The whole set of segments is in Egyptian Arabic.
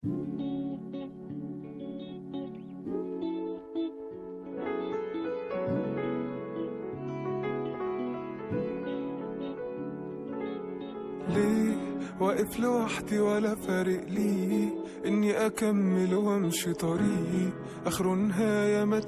ليه واقف لوحدي ولا فارق لي اني اكمل وامشي طريقي اخره نهاية ما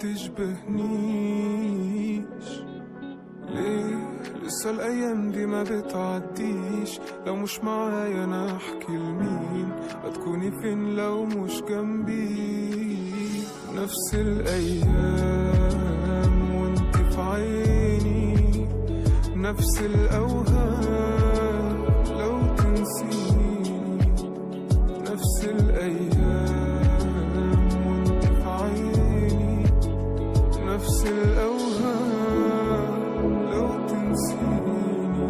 تشبهنيش ليه لسه الايام دي ما بتعديش لو مش معايا انا احكي لمين هتكوني فين لو مش جنبي نفس الايام وانت في عيني نفس الاوهام لو تنسيني نفس الايام وانت في عيني نفس الاوهام لو تنسيني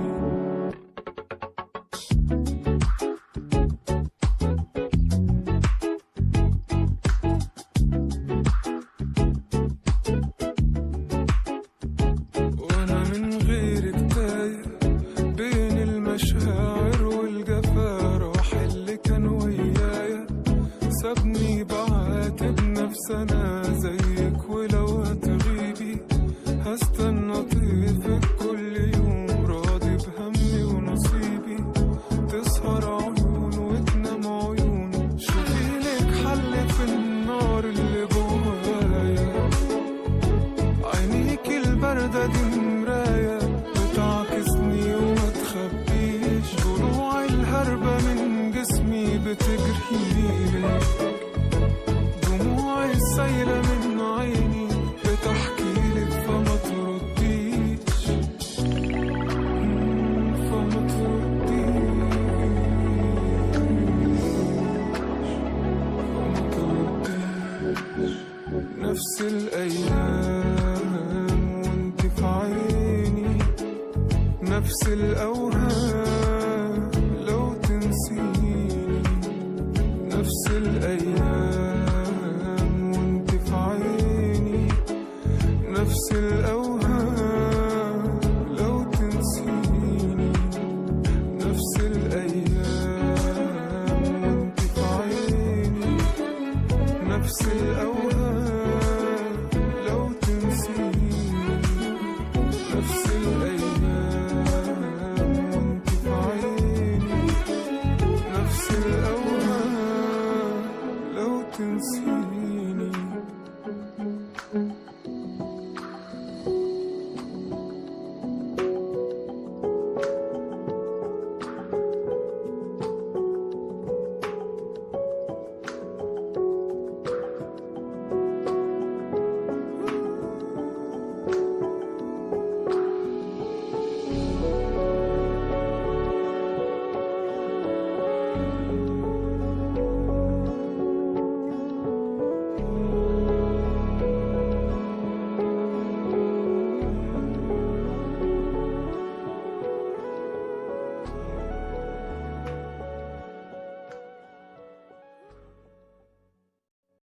وانا من غيرك تايه بين المشاعر والجفا راح اللي كان ويايا سابني بعاتب نفسي انا زيك ولو هتغيبي هستنى طيفك كل يوم راضي بهمي ونصيبي تسهر عيون وتنام عيون شوفي لك حل في النار اللي جوايا عينيك الباردة دي مراية بتعكسني وما تخبيش ضلوع الهربة من جسمي بتجريلك دموعي السايلة من عيني بتحكيلك فما ترديش مم، فما ترديش فما ترديش نفس الأيام وانت في عيني نفس الأوهام لو تنسيني نفس الأيام وانت في عيني نفس الأوهام لو تنسيني نفس الأيام وانت في عيني نفس الأوهام لو تنسيني نفس الأيام وانت في عيني نفس الأوهام لو تنسيني